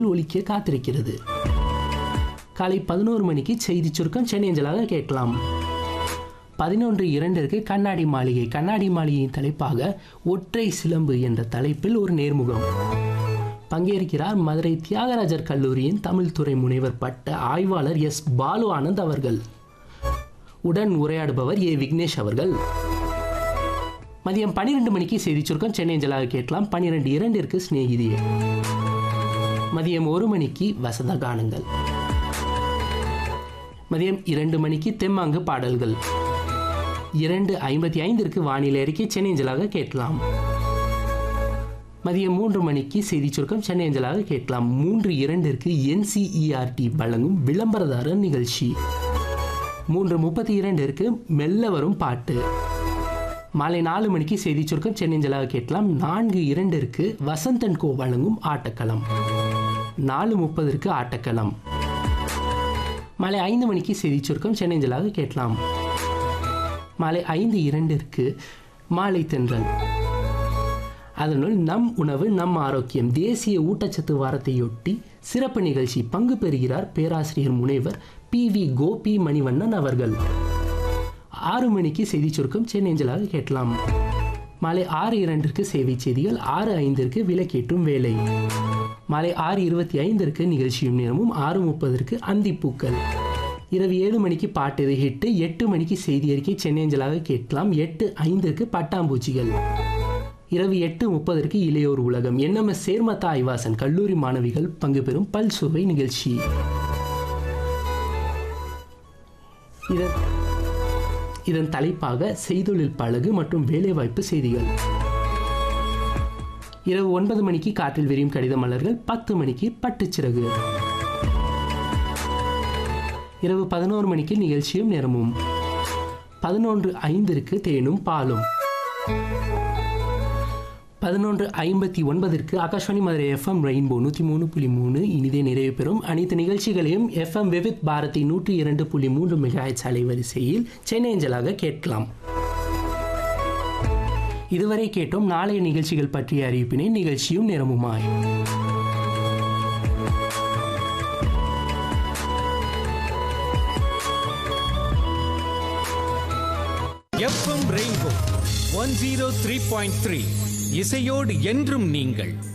ஒலிக்க காத்திருக்கிறது காலை பதினோரு மணிக்கு செய்தி சுருக்கம் சென்னையஞ்சலாக கேட்கலாம் பதினொன்று இரண்டிற்கு கண்ணாடி மாளிகை கண்ணாடி மாளிகையின் தலைப்பாக ஒற்றை சிலம்பு என்ற தலைப்பில் ஒரு நேர்முகம் பங்கேற்கிறார் மதுரை தியாகராஜர் கல்லூரியின் தமிழ் துறை முனைவர் பட்ட ஆய்வாளர் எஸ் பாலு ஆனந்த் அவர்கள் உடன் உரையாடுபவர் ஏ விக்னேஷ் அவர்கள் மதியம் பன்னிரெண்டு மணிக்கு செய்தி சுருக்கம் சென்னை அஞ்சலாக கேட்கலாம் பன்னிரெண்டு இரண்டிற்கு சிநேகிதியே மதியம் ஒரு மணிக்கு வசந்த கானங்கள் மதியம் இரண்டு மணிக்கு தெம்மாங்கு பாடல்கள் இரண்டு ஐம்பத்தி ஐந்திற்கு வானிலை அறிக்கை சென்னை அஞ்சலாக கேட்கலாம் மதியம் மூன்று மணிக்கு செய்தி சுருக்கம் சென்னை அஞ்சலாக கேட்கலாம் மூன்று இரண்டிற்கு என்சிஇஆர்டி வழங்கும் விளம்பரதாரர் நிகழ்ச்சி மூன்று முப்பத்தி இரண்டிற்கு மெல்ல வரும் பாட்டு மாலை நாலு மணிக்கு செய்தி சுருக்கம் சென்னைஞ்சலாக கேட்கலாம் நான்கு இரண்டிற்கு வசந்தன் கோ வழங்கும் ஆட்டக்களம் நாலு முப்பதற்கு ஆட்டக்களம் மாலை ஐந்து மணிக்கு செய்தி சுருக்கம் சென்னைஞ்சலாக கேட்கலாம் மாலை ஐந்து இரண்டிற்கு மாலை தென்றல் அதனுள் நம் உணவு நம் ஆரோக்கியம் தேசிய ஊட்டச்சத்து வாரத்தையொட்டி சிறப்பு நிகழ்ச்சி பங்கு பெறுகிறார் பேராசிரியர் முனைவர் பி வி கோபி மணிவண்ணன் அவர்கள் ஆறு மணிக்கு செய்தி சுருக்கம் சென்னேஞ்சலாக கேட்கலாம் மாலை ஆறு இரண்டிற்கு சேவை செய்திகள் ஆறு ஐந்திற்கு விலக்கேட்டும் வேலை மாலை ஆறு இருபத்தி ஐந்திற்கு நிகழ்ச்சியும் நேரமும் ஆறு முப்பதற்கு அந்திப்பூக்கள் இரவு ஏழு மணிக்கு பாட்டு இது ஹிட்டு எட்டு மணிக்கு செய்தி அறிக்கை சென்னேஞ்சலாக கேட்கலாம் எட்டு ஐந்திற்கு பட்டாம்பூச்சிகள் இரவு எட்டு முப்பதற்கு இளையோர் உலகம் என்எம்எஸ் சேர்மத்தா ஐவாசன் கல்லூரி மாணவிகள் பங்கு பெறும் பல்சுவை நிகழ்ச்சி இதன் இதன் தலைப்பாக செய்தொழில் பழகு மற்றும் வேலைவாய்ப்பு செய்திகள் இரவு ஒன்பது மணிக்கு காற்றில் விரியும் கடித மலர்கள் பத்து மணிக்கு பட்டுச்சிறகு இரவு பதினோரு மணிக்கு நிகழ்ச்சியும் நேரமும் பதினொன்று ஐந்திற்கு தேனும் பாலும் பதினொன்று ஐம்பத்தி ஒன்பதற்கு ஆகாஷ்வாணி மதுரை எஃப்எம் ரெயின்போ நூற்றி மூணு புள்ளி மூணு இனிதே நிறைவு பெறும் அனைத்து நிகழ்ச்சிகளையும் எஃப்எம் விவித் பாரதி நூற்றி இரண்டு புள்ளி மூன்று மெகாஹெச் அலைவரிசையில் சென்னை அஞ்சலாக கேட்கலாம் இதுவரை கேட்டோம் நாளைய நிகழ்ச்சிகள் பற்றிய அறிவிப்பினை நிகழ்ச்சியும் நேரமுமாய் FM Rainbow one zero three point three இசையோடு என்றும் நீங்கள்